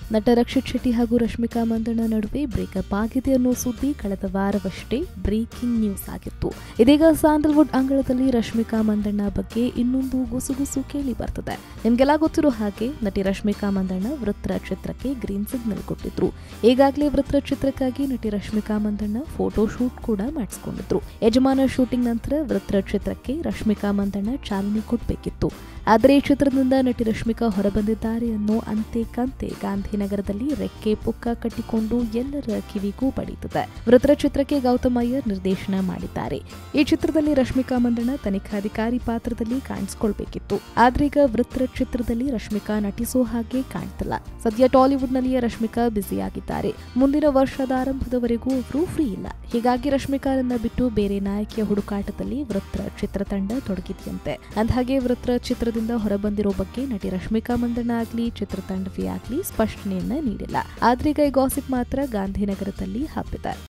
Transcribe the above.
ನಟ ರಕ್ಷಿತ್ ಶೆಟ್ಟಿ ಹಾಗೂ ರಶ್ಮಿಕಾ ಮಂದಣ್ಣ ನಡುವೆ ಬ್ರೇಕಪ್ ಆಗಿದೆ ಅನ್ನೋ ಸುದ್ದಿ ಕಳೆದ ವಾರವಷ್ಟೇ ಬ್ರೇಕಿಂಗ್ ನ್ಯೂಸ್ ಆಗಿತ್ತು ಇದೀಗ ಸ್ಯಾಂಡಲ್ವುಡ್ ಅಂಗಳದಲ್ಲಿ ರಶ್ಮಿಕಾ ಮಂದಣ್ಣ ಬಗ್ಗೆ ಇನ್ನೊಂದು ಗುಸುಗುಸು ಕೇಳಿ ಬರ್ತದೆ ನಿಮ್ಗೆಲ್ಲ ಗೊತ್ತಿರೋ ಹಾಗೆ ನಟಿ ರಶ್ಮಿಕಾ ಮಂದಣ್ಣ ವೃತ್ರ ಚಿತ್ರಕ್ಕೆ ಗ್ರೀನ್ ಸಿಗ್ನಲ್ ಕೊಟ್ಟಿದ್ರು ಈಗಾಗಲೇ ವೃತ್ರ ಚಿತ್ರಕ್ಕಾಗಿ ನಟಿ ರಶ್ಮಿಕಾ ಮಂದಣ್ಣ ಫೋಟೋ ಶೂಟ್ ಕೂಡ ಮಾಡಿಸಿಕೊಂಡಿದ್ರು ಯಜಮಾನ ಶೂಟಿಂಗ್ ನಂತರ ವೃತ್ರ ಚಿತ್ರಕ್ಕೆ ರಶ್ಮಿಕಾ ಮಂದಣ್ಣ ಚಾಲನೆ ಕೊಡಬೇಕಿತ್ತು ಆದರೆ ಈ ಚಿತ್ರದಿಂದ ನಟಿ ರಶ್ಮಿಕಾ ಹೊರಬಂದಿದ್ದಾರೆ ಅನ್ನೋ ಅಂತೆ ಕಂತೆ ಗಾಂಧಿನಗರದಲ್ಲಿ ರೆಕ್ಕೆ ಪುಕ್ಕ ಕಟ್ಟಿಕೊಂಡು ಎಲ್ಲರ ಕಿವಿಗೂ ಬಡಿಯುತ್ತದೆ ವೃತ್ರ ಚಿತ್ರಕ್ಕೆ ಗೌತಮ್ ಅಯ್ಯರ್ ನಿರ್ದೇಶನ ಮಾಡಿದ್ದಾರೆ ಈ ಚಿತ್ರದಲ್ಲಿ ರಶ್ಮಿಕಾ ಮಂದಣ್ಣ ತನಿಖಾಧಿಕಾರಿ ಪಾತ್ರದಲ್ಲಿ ಕಾಣಿಸಿಕೊಳ್ಬೇಕಿತ್ತು ಆದ್ರೀಗ ವೃತ್ರ ಚಿತ್ರದಲ್ಲಿ ರಶ್ಮಿಕಾ ನಟಿಸೋ ಹಾಗೆ ಕಾಣ್ತಿಲ್ಲ ಸದ್ಯ ಟಾಲಿವುಡ್ನಲ್ಲಿಯೇ ರಶ್ಮಿಕಾ ಬ್ಯುಸಿಯಾಗಿದ್ದಾರೆ ಮುಂದಿನ ವರ್ಷದ ಆರಂಭದವರೆಗೂ ಅವರು ಫ್ರೀ ಇಲ್ಲ ಹೀಗಾಗಿ ರಶ್ಮಿಕಾರನ್ನ ಬಿಟ್ಟು ಬೇರೆ ನಾಯಕಿಯ ಹುಡುಕಾಟದಲ್ಲಿ ವೃತ್ರ ಚಿತ್ರತಂಡ ತೊಡಗಿದೆಯಂತೆ ಅಂದಹಾಗೆ ವೃತ್ರ ಚಿತ್ರದಿಂದ ಹೊರಬಂದಿರೋ ಬಗ್ಗೆ ನಟಿ ರಶ್ಮಿಕಾ ಮಂದಣ್ಣ ಆಗ್ಲಿ ಚಿತ್ರತಂಡವೇ ಆಗ್ಲಿ ಸ್ಪಷ್ಟನೆಯನ್ನ ನೀಡಿಲ್ಲ ಆದ್ರೀಗ ಈ ಗಾಸಿಪ್ ಮಾತ್ರ ಗಾಂಧಿನಗರದಲ್ಲಿ ಹಬ್ಬಿದೆ